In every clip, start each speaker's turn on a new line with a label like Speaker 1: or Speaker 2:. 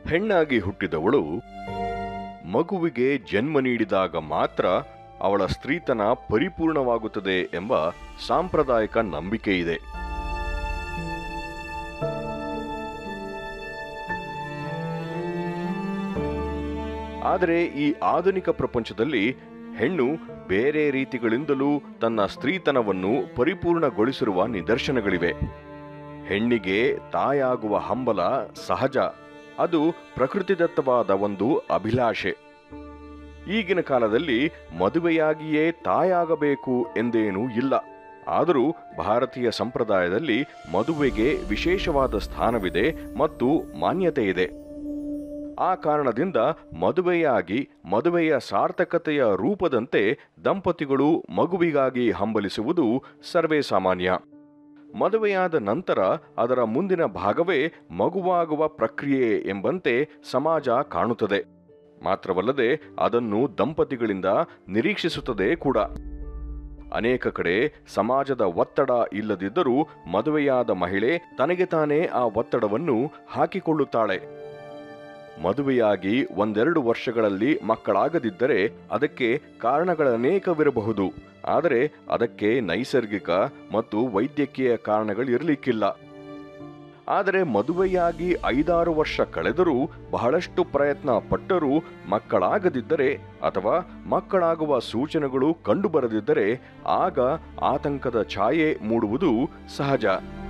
Speaker 1: ಹೆಣ್ಣಾಗಿ ಹುಟ್ಟಿದವಳು ಮಗುವಿಗೆ ಜನ್ಮ ನೀಡಿದಾಗ ಮಾತ್ರ ಅವಳ ಸ್ತ್ರೀತನ ಪರಿಪೂರ್ಣವಾಗುತ್ತದೆ ಎಂಬ ಸಾಂಪ್ರದಾಯಿಕ ನಂಬಿಕೆ ಇದೆ ಆದರೆ ಈ ಆಧುನಿಕ ಪ್ರಪಂಚದಲ್ಲಿ ಹೆಣ್ಣು ಬೇರೆ ರೀತಿಗಳಿಂದಲೂ ತನ್ನ ಸ್ತ್ರೀತನವನ್ನು ಪರಿಪೂರ್ಣಗೊಳಿಸಿರುವ ನಿದರ್ಶನಗಳಿವೆ ಹೆಣ್ಣಿಗೆ ತಾಯಾಗುವ ಹಂಬಲ ಸಹಜ ಅದು ಪ್ರಕೃತಿದತ್ತವಾದ ಒಂದು ಅಭಿಲಾಷೆ ಈಗಿನ ಕಾಲದಲ್ಲಿ ಮದುವೆಯಾಗಿಯೇ ತಾಯಾಗಬೇಕು ಎಂದೇನೂ ಇಲ್ಲ ಆದರೂ ಭಾರತೀಯ ಸಂಪ್ರದಾಯದಲ್ಲಿ ಮದುವೆಗೆ ವಿಶೇಷವಾದ ಸ್ಥಾನವಿದೆ ಮತ್ತು ಮಾನ್ಯತೆ ಇದೆ ಆ ಕಾರಣದಿಂದ ಮದುವೆಯಾಗಿ ಮದುವೆಯ ಸಾರ್ಥಕತೆಯ ರೂಪದಂತೆ ದಂಪತಿಗಳು ಮಗುವಿಗಾಗಿ ಹಂಬಲಿಸುವುದು ಸರ್ವೇ ಸಾಮಾನ್ಯ ಮದುವೆಯಾದ ನಂತರ ಅದರ ಮುಂದಿನ ಭಾಗವೇ ಮಗುವಾಗುವ ಪ್ರಕ್ರಿಯೆ ಎಂಬಂತೆ ಸಮಾಜ ಕಾಣುತ್ತದೆ ಮಾತ್ರವಲ್ಲದೆ ಅದನ್ನು ದಂಪತಿಗಳಿಂದ ನಿರೀಕ್ಷಿಸುತ್ತದೆ ಕೂಡ ಅನೇಕ ಕಡೆ ಸಮಾಜದ ಒತ್ತಡ ಇಲ್ಲದಿದ್ದರೂ ಮದುವೆಯಾದ ಮಹಿಳೆ ತನಗೆ ತಾನೇ ಆ ಒತ್ತಡವನ್ನು ಹಾಕಿಕೊಳ್ಳುತ್ತಾಳೆ ಮದುವೆಯಾಗಿ ಒಂದೆರಡು ವರ್ಷಗಳಲ್ಲಿ ಮಕ್ಕಳಾಗದಿದ್ದರೆ ಅದಕ್ಕೆ ಕಾರಣಗಳನೇಕವಿರಬಹುದು ಆದರೆ ಅದಕ್ಕೆ ನೈಸರ್ಗಿಕ ಮತ್ತು ವೈದ್ಯಕೀಯ ಕಾರಣಗಳಿರಲಿಕ್ಕಿಲ್ಲ ಆದರೆ ಮದುವೆಯಾಗಿ ಐದಾರು ವರ್ಷ ಕಳೆದರೂ ಬಹಳಷ್ಟು ಪ್ರಯತ್ನ ಪಟ್ಟರೂ ಮಕ್ಕಳಾಗದಿದ್ದರೆ ಅಥವಾ ಮಕ್ಕಳಾಗುವ ಸೂಚನೆಗಳು ಕಂಡುಬರದಿದ್ದರೆ ಆಗ ಆತಂಕದ ಛಾಯೆ ಮೂಡುವುದು ಸಹಜ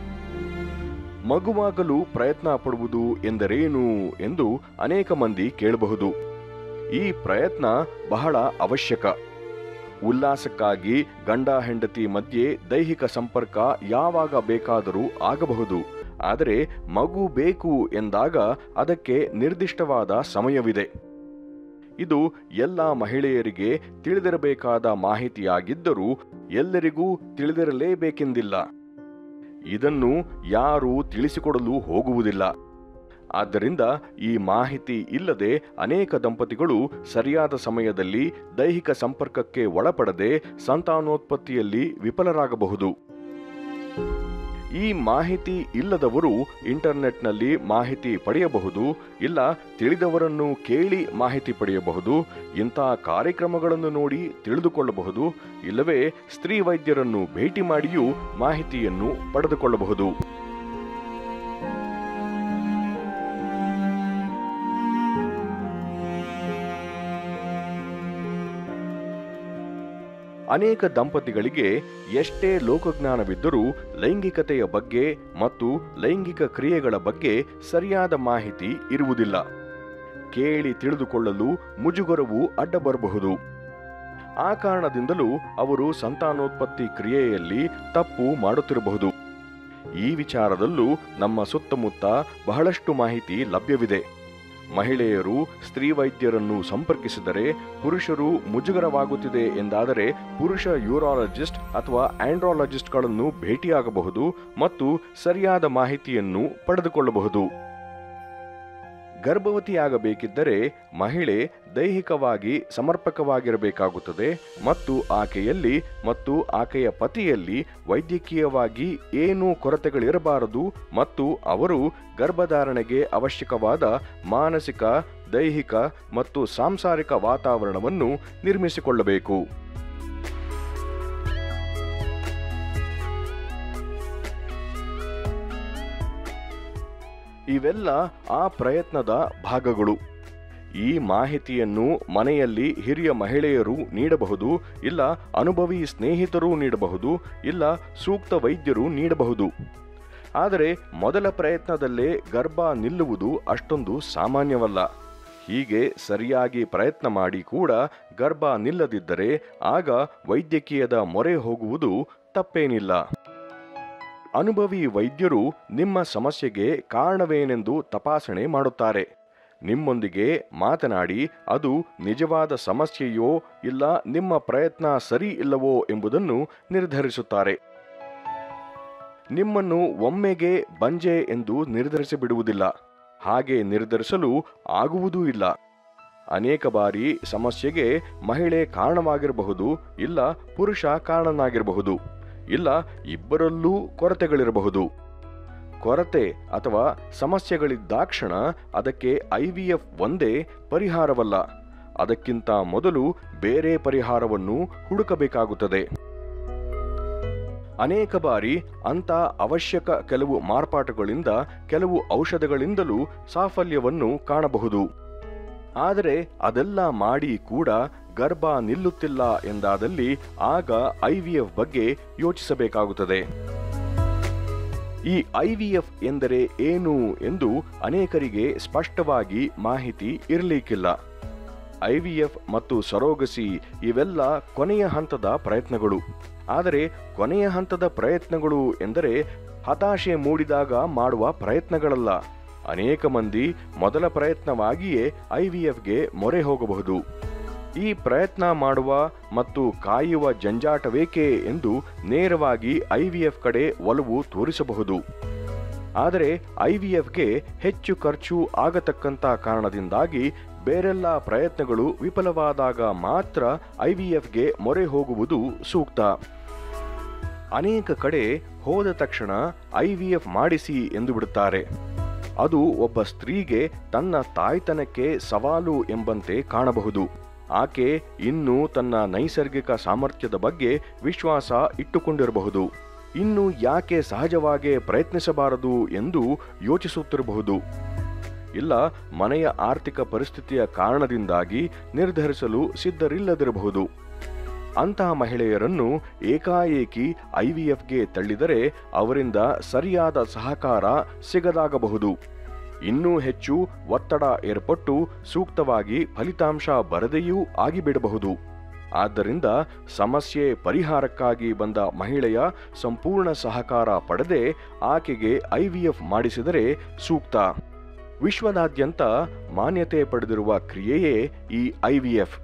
Speaker 1: ಮಗುವಾಗಲು ಪ್ರಯತ್ನ ಪಡುವುದು ಎಂದರೇನು ಎಂದು ಅನೇಕ ಮಂದಿ ಕೇಳಬಹುದು ಈ ಪ್ರಯತ್ನ ಬಹಳ ಅವಶ್ಯಕ ಉಲ್ಲಾಸಕ್ಕಾಗಿ ಗಂಡ ಹೆಂಡತಿ ಮಧ್ಯೆ ದೈಹಿಕ ಸಂಪರ್ಕ ಯಾವಾಗ ಬೇಕಾದರೂ ಆಗಬಹುದು ಆದರೆ ಮಗು ಬೇಕು ಎಂದಾಗ ಅದಕ್ಕೆ ನಿರ್ದಿಷ್ಟವಾದ ಸಮಯವಿದೆ ಇದು ಎಲ್ಲ ಮಹಿಳೆಯರಿಗೆ ತಿಳಿದಿರಬೇಕಾದ ಮಾಹಿತಿಯಾಗಿದ್ದರೂ ಎಲ್ಲರಿಗೂ ತಿಳಿದಿರಲೇಬೇಕೆಂದಿಲ್ಲ ಇದನ್ನು ಯಾರೂ ತಿಳಿಸಿಕೊಡಲು ಹೋಗುವುದಿಲ್ಲ ಆದ್ದರಿಂದ ಈ ಮಾಹಿತಿ ಇಲ್ಲದೆ ಅನೇಕ ದಂಪತಿಗಳು ಸರಿಯಾದ ಸಮಯದಲ್ಲಿ ದೈಹಿಕ ಸಂಪರ್ಕಕ್ಕೆ ಒಳಪಡದೆ ಸಂತಾನೋತ್ಪತ್ತಿಯಲ್ಲಿ ವಿಫಲರಾಗಬಹುದು ಈ ಮಾಹಿತಿ ಇಲ್ಲದವರು ಇಂಟರ್ನೆಟ್ನಲ್ಲಿ ಮಾಹಿತಿ ಪಡೆಯಬಹುದು ಇಲ್ಲ ತಿಳಿದವರನ್ನು ಕೇಳಿ ಮಾಹಿತಿ ಪಡೆಯಬಹುದು ಇಂತಹ ಕಾರ್ಯಕ್ರಮಗಳನ್ನು ನೋಡಿ ತಿಳಿದುಕೊಳ್ಳಬಹುದು ಇಲ್ಲವೇ ಸ್ತ್ರೀ ವೈದ್ಯರನ್ನು ಭೇಟಿ ಮಾಡಿಯೂ ಮಾಹಿತಿಯನ್ನು ಪಡೆದುಕೊಳ್ಳಬಹುದು ಅನೇಕ ದಂಪತಿಗಳಿಗೆ ಎಷ್ಟೇ ಲೋಕಜ್ಞಾನವಿದ್ದರೂ ಲೈಂಗಿಕತೆಯ ಬಗ್ಗೆ ಮತ್ತು ಲೈಂಗಿಕ ಕ್ರಿಯೆಗಳ ಬಗ್ಗೆ ಸರಿಯಾದ ಮಾಹಿತಿ ಇರುವುದಿಲ್ಲ ಕೇಳಿ ತಿಳಿದುಕೊಳ್ಳಲು ಮುಜುಗರವು ಅಡ್ಡ ಬರಬಹುದು ಆ ಕಾರಣದಿಂದಲೂ ಅವರು ಸಂತಾನೋತ್ಪತ್ತಿ ಕ್ರಿಯೆಯಲ್ಲಿ ತಪ್ಪು ಮಾಡುತ್ತಿರಬಹುದು ಈ ವಿಚಾರದಲ್ಲೂ ನಮ್ಮ ಸುತ್ತಮುತ್ತ ಬಹಳಷ್ಟು ಮಾಹಿತಿ ಲಭ್ಯವಿದೆ ಮಹಿಳೆಯರು ಸ್ತ್ರೀ ವೈದ್ಯರನ್ನು ಸಂಪರ್ಕಿಸಿದರೆ ಪುರುಷರು ಮುಜುಗರವಾಗುತ್ತಿದೆ ಎಂದಾದರೆ ಪುರುಷ ಯೂರಾಲಜಿಸ್ಟ್ ಅಥವಾ ಆಂಡ್ರಾಲಜಿಸ್ಟ್ಗಳನ್ನು ಭೇಟಿಯಾಗಬಹುದು ಮತ್ತು ಸರಿಯಾದ ಮಾಹಿತಿಯನ್ನು ಪಡೆದುಕೊಳ್ಳಬಹುದು ಗರ್ಭವತಿಯಾಗಬೇಕಿದ್ದರೆ ಮಹಿಳೆ ದೈಹಿಕವಾಗಿ ಸಮರ್ಪಕವಾಗಿರಬೇಕಾಗುತ್ತದೆ ಮತ್ತು ಆಕೆಯಲ್ಲಿ ಮತ್ತು ಆಕೆಯ ಪತಿಯಲ್ಲಿ ವೈದ್ಯಕೀಯವಾಗಿ ಏನೂ ಕೊರತೆಗಳಿರಬಾರದು ಮತ್ತು ಅವರು ಗರ್ಭಧಾರಣೆಗೆ ಅವಶ್ಯಕವಾದ ಮಾನಸಿಕ ದೈಹಿಕ ಮತ್ತು ಸಾಂಸಾರಿಕ ವಾತಾವರಣವನ್ನು ನಿರ್ಮಿಸಿಕೊಳ್ಳಬೇಕು ಇವೆಲ್ಲ ಆ ಪ್ರಯತ್ನದ ಭಾಗಗಳು ಈ ಮಾಹಿತಿಯನ್ನು ಮನೆಯಲ್ಲಿ ಹಿರಿಯ ಮಹಿಳೆಯರು ನೀಡಬಹುದು ಇಲ್ಲ ಅನುಭವಿ ಸ್ನೇಹಿತರು ನೀಡಬಹುದು ಇಲ್ಲ ಸೂಕ್ತ ವೈದ್ಯರು ನೀಡಬಹುದು ಆದರೆ ಮೊದಲ ಪ್ರಯತ್ನದಲ್ಲೇ ಗರ್ಭ ನಿಲ್ಲುವುದು ಅಷ್ಟೊಂದು ಸಾಮಾನ್ಯವಲ್ಲ ಹೀಗೆ ಸರಿಯಾಗಿ ಪ್ರಯತ್ನ ಮಾಡಿ ಕೂಡ ಗರ್ಭ ನಿಲ್ಲದಿದ್ದರೆ ಆಗ ವೈದ್ಯಕೀಯದ ಮೊರೆ ಹೋಗುವುದು ತಪ್ಪೇನಿಲ್ಲ ಅನುಭವಿ ವೈದ್ಯರು ನಿಮ್ಮ ಸಮಸ್ಯೆಗೆ ಕಾರಣವೇನೆಂದು ತಪಾಸಣೆ ಮಾಡುತ್ತಾರೆ ನಿಮ್ಮೊಂದಿಗೆ ಮಾತನಾಡಿ ಅದು ನಿಜವಾದ ಸಮಸ್ಯೆಯೋ ಇಲ್ಲ ನಿಮ್ಮ ಪ್ರಯತ್ನ ಸರಿ ಇಲ್ಲವೋ ಎಂಬುದನ್ನು ನಿರ್ಧರಿಸುತ್ತಾರೆ ನಿಮ್ಮನ್ನು ಒಮ್ಮೆಗೆ ಬಂಜೆ ಎಂದು ನಿರ್ಧರಿಸಿ ಬಿಡುವುದಿಲ್ಲ ಹಾಗೆ ನಿರ್ಧರಿಸಲು ಆಗುವುದೂ ಇಲ್ಲ ಅನೇಕ ಬಾರಿ ಸಮಸ್ಯೆಗೆ ಮಹಿಳೆ ಕಾರಣವಾಗಿರಬಹುದು ಇಲ್ಲ ಪುರುಷ ಕಾರಣನಾಗಿರಬಹುದು ಇಲ್ಲ ಇಬ್ಬರಲ್ಲೂ ಕೊರತೆಗಳಿರಬಹುದು ಕೊರತೆ ಅಥವಾ ಸಮಸ್ಯೆಗಳಿದ್ದಾಕ್ಷಣ ಅದಕ್ಕೆ ಐವಿಎಫ್ ಒಂದೇ ಪರಿಹಾರವಲ್ಲ ಅದಕ್ಕಿಂತ ಮೊದಲು ಬೇರೆ ಪರಿಹಾರವನ್ನು ಹುಡುಕಬೇಕಾಗುತ್ತದೆ ಅನೇಕ ಬಾರಿ ಅಂಥ ಅವಶ್ಯಕ ಕೆಲವು ಮಾರ್ಪಾಟುಗಳಿಂದ ಕೆಲವು ಔಷಧಗಳಿಂದಲೂ ಸಾಫಲ್ಯವನ್ನು ಕಾಣಬಹುದು ಆದರೆ ಅದೆಲ್ಲ ಮಾಡಿ ಕೂಡ ಗರ್ಭ ನಿಲ್ಲುತ್ತಿಲ್ಲ ಎಂದಾದಲ್ಲಿ ಆಗ ಐವಿಎಫ್ ಬಗ್ಗೆ ಯೋಚಿಸಬೇಕಾಗುತ್ತದೆ ಈ ಐವಿಎಫ್ ಎಂದರೆ ಏನು ಎಂದು ಅನೇಕರಿಗೆ ಸ್ಪಷ್ಟವಾಗಿ ಮಾಹಿತಿ ಇರಲಿಕ್ಕಿಲ್ಲ ಐವಿಎಫ್ ಮತ್ತು ಸರೋಗಸಿ ಇವೆಲ್ಲ ಕೊನೆಯ ಹಂತದ ಪ್ರಯತ್ನಗಳು ಆದರೆ ಕೊನೆಯ ಹಂತದ ಪ್ರಯತ್ನಗಳು ಎಂದರೆ ಹತಾಶೆ ಮೂಡಿದಾಗ ಮಾಡುವ ಪ್ರಯತ್ನಗಳಲ್ಲ ಅನೇಕ ಮಂದಿ ಮೊದಲ ಪ್ರಯತ್ನವಾಗಿಯೇ ಐವಿಎಫ್ಗೆ ಮೊರೆ ಹೋಗಬಹುದು ಈ ಪ್ರಯತ್ನ ಮಾಡುವ ಮತ್ತು ಕಾಯುವ ಜಂಜಾಟವೇಕೆ ಎಂದು ನೇರವಾಗಿ ಐವಿಎಫ್ ಕಡೆ ಒಲವು ತೋರಿಸಬಹುದು ಆದರೆ ಐವಿಎಫ್ಗೆ ಹೆಚ್ಚು ಖರ್ಚು ಆಗತಕ್ಕಂಥ ಕಾರಣದಿಂದಾಗಿ ಬೇರೆಲ್ಲ ಪ್ರಯತ್ನಗಳು ವಿಫಲವಾದಾಗ ಮಾತ್ರ ಐವಿಎಫ್ಗೆ ಮೊರೆ ಹೋಗುವುದು ಸೂಕ್ತ ಅನೇಕ ಕಡೆ ಹೋದ ತಕ್ಷಣ ಐವಿಎಫ್ ಮಾಡಿಸಿ ಎಂದು ಬಿಡುತ್ತಾರೆ ಅದು ಒಬ್ಬ ಸ್ತ್ರೀಗೆ ತನ್ನ ತಾಯ್ತನಕ್ಕೆ ಸವಾಲು ಎಂಬಂತೆ ಕಾಣಬಹುದು ಆಕೆ ಇನ್ನೂ ತನ್ನ ನೈಸರ್ಗಿಕ ಸಾಮರ್ಥ್ಯದ ಬಗ್ಗೆ ವಿಶ್ವಾಸ ಇಟ್ಟುಕೊಂಡಿರಬಹುದು ಇನ್ನು ಯಾಕೆ ಸಹಜವಾಗಿ ಪ್ರಯತ್ನಿಸಬಾರದು ಎಂದು ಯೋಚಿಸುತ್ತಿರಬಹುದು ಇಲ್ಲ ಮನೆಯ ಆರ್ಥಿಕ ಪರಿಸ್ಥಿತಿಯ ಕಾರಣದಿಂದಾಗಿ ನಿರ್ಧರಿಸಲು ಸಿದ್ಧರಿಲ್ಲದಿರಬಹುದು ಅಂತಹ ಮಹಿಳೆಯರನ್ನು ಏಕಾಏಕಿ ಐವಿಎಫ್ಗೆ ತಳ್ಳಿದರೆ ಅವರಿಂದ ಸರಿಯಾದ ಸಹಕಾರ ಸಿಗದಾಗಬಹುದು ಇನ್ನೂ ಹೆಚ್ಚು ಒತ್ತಡ ಏರ್ಪಟ್ಟು ಸೂಕ್ತವಾಗಿ ಫಲಿತಾಂಶ ಬರದೆಯೂ ಆಗಿಬಿಡಬಹುದು ಆದ್ದರಿಂದ ಸಮಸ್ಯೆ ಪರಿಹಾರಕ್ಕಾಗಿ ಬಂದ ಮಹಿಳೆಯ ಸಂಪೂರ್ಣ ಸಹಕಾರ ಪಡೆದೇ ಆಕೆಗೆ ಐವಿಎಫ್ ಮಾಡಿಸಿದರೆ ಸೂಕ್ತ ವಿಶ್ವದಾದ್ಯಂತ ಮಾನ್ಯತೆ ಪಡೆದಿರುವ ಕ್ರಿಯೆಯೇ ಈ ಐವಿಎಫ್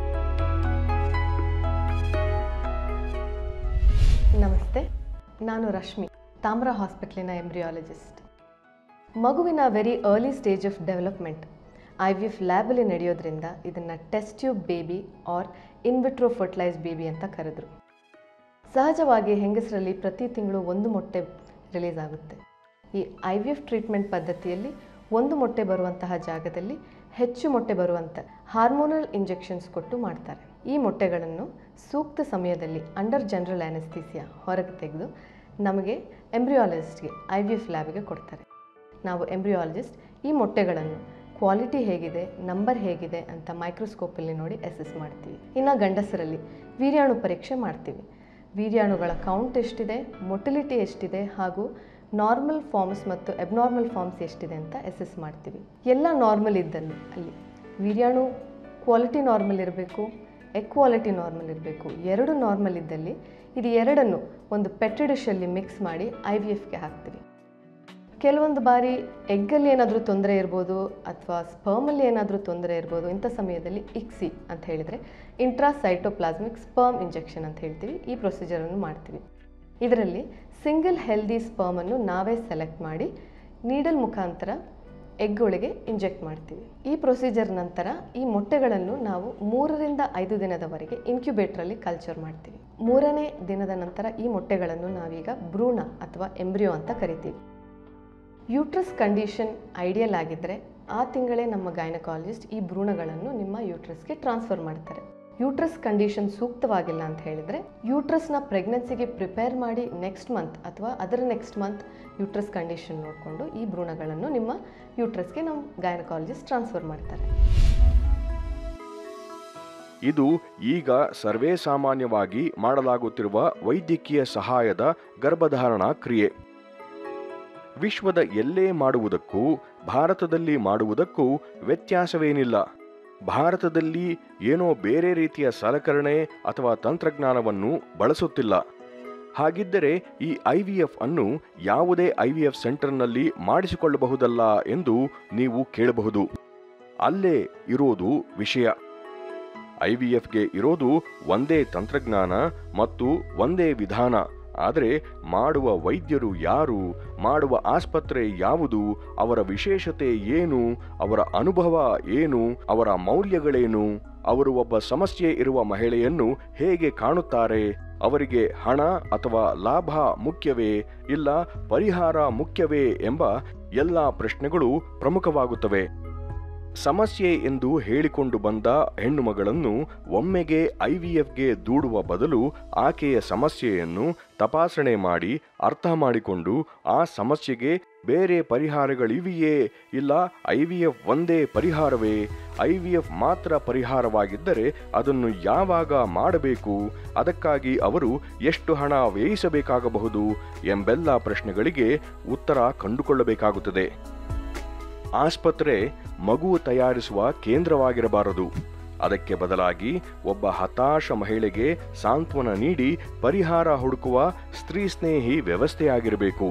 Speaker 2: ನಮಸ್ತೆ ನಾನು ರಶ್ಮಿ ತಾಮ್ರ ಹಾಸ್ಪಿಟ್ಲಿನ ಎಂಬ್ರಿಯಾಲಜಿಸ್ಟ್ ಮಗುವಿನ very early stage of development I V F ಲ್ಯಾಬಲ್ಲಿ ನಡೆಯೋದ್ರಿಂದ ಇದನ್ನು test tube baby or in vitro fertilise baby ಅಂತ ಕರೆದ್ರು ಸಹಜವಾಗಿ ಹೆಂಗಸರಲ್ಲಿ ಪ್ರತಿ ತಿಂಗಳು ಒಂದು ಮೊಟ್ಟೆ ರಿಲೀಸ್ ಆಗುತ್ತೆ ಈ ಐ ವಿ ಎಫ್ ಟ್ರೀಟ್ಮೆಂಟ್ ಪದ್ಧತಿಯಲ್ಲಿ ಒಂದು ಮೊಟ್ಟೆ ಬರುವಂತಹ ಜಾಗದಲ್ಲಿ ಹೆಚ್ಚು ಮೊಟ್ಟೆ ಬರುವಂಥ ಹಾರ್ಮೋನಲ್ ಇಂಜೆಕ್ಷನ್ಸ್ ಕೊಟ್ಟು ಮಾಡ್ತಾರೆ ಈ ಮೊಟ್ಟೆಗಳನ್ನು ಸೂಕ್ತ ಸಮಯದಲ್ಲಿ ಅಂಡರ್ ಜನರಲ್ ಆ್ಯನೆಸ್ಥೀಸಿಯಾ ಹೊರಗೆ ತೆಗೆದು ನಮಗೆ ಎಂಬ್ರಿಯಾಲಜಿಸ್ಟ್ಗೆ ಐ ವಿ ಎಫ್ ಲ್ಯಾಬ್ಗೆ ಕೊಡ್ತಾರೆ ನಾವು ಎಂಬ್ರಿಯಾಲಜಿಸ್ಟ್ ಈ ಮೊಟ್ಟೆಗಳನ್ನು ಕ್ವಾಲಿಟಿ ಹೇಗಿದೆ ನಂಬರ್ ಹೇಗಿದೆ ಅಂತ ಮೈಕ್ರೋಸ್ಕೋಪಲ್ಲಿ ನೋಡಿ ಅಸೆಸ್ ಮಾಡ್ತೀವಿ ಇನ್ನು ಗಂಡಸರಲ್ಲಿ ವೀರ್ಯಾಣು ಪರೀಕ್ಷೆ ಮಾಡ್ತೀವಿ ವೀರ್ಯಾಣುಗಳ ಕೌಂಟ್ ಎಷ್ಟಿದೆ ಮೊಟಿಲಿಟಿ ಎಷ್ಟಿದೆ ಹಾಗೂ ನಾರ್ಮಲ್ ಫಾರ್ಮ್ಸ್ ಮತ್ತು ಅಬ್ನಾರ್ಮಲ್ ಫಾರ್ಮ್ಸ್ ಎಷ್ಟಿದೆ ಅಂತ ಅಸೆಸ್ ಮಾಡ್ತೀವಿ ಎಲ್ಲ ನಾರ್ಮಲ್ ಇದ್ದಲ್ಲಿ ಅಲ್ಲಿ ವೀರ್ಯಾಣು ಕ್ವಾಲಿಟಿ ನಾರ್ಮಲ್ ಇರಬೇಕು ಎಕ್ವಾಲಿಟಿ ನಾರ್ಮಲ್ ಇರಬೇಕು ಎರಡು ನಾರ್ಮಲ್ ಇದ್ದಲ್ಲಿ ಇದು ಎರಡನ್ನು ಒಂದು ಪೆಟ್ರಿಡಿಶಲ್ಲಿ ಮಿಕ್ಸ್ ಮಾಡಿ ಐ ವಿ ಎಫ್ಗೆ ಹಾಕ್ತೀವಿ ಕೆಲವೊಂದು ಬಾರಿ ಎಗ್ಗಲ್ಲಿ ಏನಾದರೂ ತೊಂದರೆ ಇರ್ಬೋದು ಅಥವಾ ಸ್ಪರ್ಮಲ್ಲಿ ಏನಾದರೂ ತೊಂದರೆ ಇರ್ಬೋದು ಇಂಥ ಸಮಯದಲ್ಲಿ ಇಕ್ಸಿ ಅಂತ ಹೇಳಿದರೆ ಇಂಟ್ರಾಸೈಟೋಪ್ಲಾಸ್ಮಿಕ್ ಸ್ಪರ್ಮ್ ಇಂಜೆಕ್ಷನ್ ಅಂತ ಹೇಳ್ತೀವಿ ಈ ಪ್ರೊಸೀಜರನ್ನು ಮಾಡ್ತೀವಿ ಇದರಲ್ಲಿ ಸಿಂಗಲ್ ಹೆಲ್ದಿ ಸ್ಪರ್ಮನ್ನು ನಾವೇ ಸೆಲೆಕ್ಟ್ ಮಾಡಿ ನೀಡಲ್ ಮುಖಾಂತರ ಎಗ್ ಒಳಗೆ ಇಂಜೆಕ್ಟ್ ಮಾಡ್ತೀವಿ ಈ ಪ್ರೊಸೀಜರ್ ನಂತರ ಈ ಮೊಟ್ಟೆಗಳನ್ನು ನಾವು ಮೂರರಿಂದ ಐದು ದಿನದವರೆಗೆ ಇನ್ಕ್ಯುಬೇಟ್ರಲ್ಲಿ ಕಲ್ಚರ್ ಮಾಡ್ತೀವಿ ಮೂರನೇ ದಿನದ ನಂತರ ಈ ಮೊಟ್ಟೆಗಳನ್ನು ನಾವೀಗ ಭ್ರೂಣ ಅಥವಾ ಎಂಬ್ರಿಯೋ ಅಂತ ಕರಿತೀವಿ ಯೂಟ್ರಸ್ ಕಂಡೀಷನ್ ಐಡಿಯಲ್ ಆಗಿದ್ದರೆ ಆ ತಿಂಗಳೇ ನಮ್ಮ ಗೈನಕಾಲಜಿಸ್ಟ್ ಈ ಭ್ರೂಣಗಳನ್ನು ನಿಮ್ಮ ಯೂಟ್ರಸ್ಗೆ ಟ್ರಾನ್ಸ್ಫರ್ ಮಾಡ್ತಾರೆ ಯೂಟ್ರಸ್ ಕಂಡೀಷನ್ ಸೂಕ್ತವಾಗಿಲ್ಲ ಅಂತ ಹೇಳಿದರೆ ಯೂಟ್ರಸ್ನ ಪ್ರೆಗ್ನೆನ್ಸಿಗೆ ಪ್ರಿಪೇರ್ ಮಾಡಿ ನೆಕ್ಸ್ಟ್ ಮಂತ್ ಅಥವಾ ಅದರ ನೆಕ್ಸ್ಟ್ ಮಂತ್ ಯೂಟ್ರಸ್ ಕಂಡೀಷನ್ ನೋಡಿಕೊಂಡು ಈ ಭ್ರೂಣಗಳನ್ನು ನಿಮ್ಮ ಯೂಟ್ರಸ್ಗೆ ನಮ್ಮ ಗೈನಕಾಲಜಿಸ್ಟ್ ಟ್ರಾನ್ಸ್ಫರ್ ಮಾಡ್ತಾರೆ
Speaker 1: ಇದು ಈಗ ಸರ್ವೇ ಸಾಮಾನ್ಯವಾಗಿ ಮಾಡಲಾಗುತ್ತಿರುವ ವೈದ್ಯಕೀಯ ಸಹಾಯದ ಗರ್ಭಧಾರಣಾ ಕ್ರಿಯೆ ವಿಶ್ವದ ಎಲ್ಲೇ ಮಾಡುವುದಕ್ಕೂ ಭಾರತದಲ್ಲಿ ಮಾಡುವುದಕ್ಕೂ ವ್ಯತ್ಯಾಸವೇನಿಲ್ಲ ಭಾರತದಲ್ಲಿ ಏನೋ ಬೇರೆ ರೀತಿಯ ಸಲಕರಣೆ ಅಥವಾ ತಂತ್ರಜ್ಞಾನವನ್ನು ಬಳಸುತ್ತಿಲ್ಲ ಹಾಗಿದ್ದರೆ ಈ ಐವಿಎಫ್ ಅನ್ನು ಯಾವುದೇ ಐವಿಎಫ್ ಸೆಂಟರ್ನಲ್ಲಿ ಮಾಡಿಸಿಕೊಳ್ಳಬಹುದಲ್ಲ ಎಂದು ನೀವು ಕೇಳಬಹುದು ಅಲ್ಲೇ ಇರೋದು ವಿಷಯ ಐವಿಎಫ್ಗೆ ಇರೋದು ಒಂದೇ ತಂತ್ರಜ್ಞಾನ ಮತ್ತು ಒಂದೇ ವಿಧಾನ ಆದರೆ ಮಾಡುವ ವೈದ್ಯರು ಯಾರು ಮಾಡುವ ಆಸ್ಪತ್ರೆ ಯಾವುದು ಅವರ ವಿಶೇಷತೆ ಏನು ಅವರ ಅನುಭವ ಏನು ಅವರ ಮೌಲ್ಯಗಳೇನು ಅವರು ಒಬ್ಬ ಸಮಸ್ಯೆ ಇರುವ ಮಹಿಳೆಯನ್ನು ಹೇಗೆ ಕಾಣುತ್ತಾರೆ ಅವರಿಗೆ ಹಣ ಅಥವಾ ಲಾಭ ಮುಖ್ಯವೇ ಇಲ್ಲ ಪರಿಹಾರ ಮುಖ್ಯವೇ ಎಂಬ ಎಲ್ಲ ಪ್ರಶ್ನೆಗಳು ಪ್ರಮುಖವಾಗುತ್ತವೆ ಸಮಸ್ಯೆ ಎಂದು ಹೇಳಿಕೊಂಡು ಬಂದ ಹೆಣ್ಣು ಮಗಳನ್ನು ಒಮ್ಮೆಗೆ ಐವಿಎಫ್ಗೆ ದೂಡುವ ಬದಲು ಆಕೆಯ ಸಮಸ್ಯೆಯನ್ನು ತಪಾಸಣೆ ಮಾಡಿ ಅರ್ಥ ಮಾಡಿಕೊಂಡು ಆ ಸಮಸ್ಯೆಗೆ ಬೇರೆ ಪರಿಹಾರಗಳಿವೆಯೇ ಇಲ್ಲ ಐವಿಎಫ್ ಒಂದೇ ಪರಿಹಾರವೇ ಐವಿಎಫ್ ಮಾತ್ರ ಪರಿಹಾರವಾಗಿದ್ದರೆ ಅದನ್ನು ಯಾವಾಗ ಮಾಡಬೇಕು ಅದಕ್ಕಾಗಿ ಅವರು ಎಷ್ಟು ಹಣ ವ್ಯಯಿಸಬೇಕಾಗಬಹುದು ಎಂಬೆಲ್ಲ ಪ್ರಶ್ನೆಗಳಿಗೆ ಉತ್ತರ ಕಂಡುಕೊಳ್ಳಬೇಕಾಗುತ್ತದೆ ಆಸ್ಪತ್ರೆ ಮಗು ತಯಾರಿಸುವ ಕೇಂದ್ರವಾಗಿರಬಾರದು ಅದಕ್ಕೆ ಬದಲಾಗಿ ಒಬ್ಬ ಹತಾಶ ಮಹಿಳೆಗೆ ಸಾಂತ್ವನ ನೀಡಿ ಪರಿಹಾರ ಹುಡುಕುವ ಸ್ತ್ರೀ ಸ್ನೇಹಿ ವ್ಯವಸ್ಥೆಯಾಗಿರಬೇಕು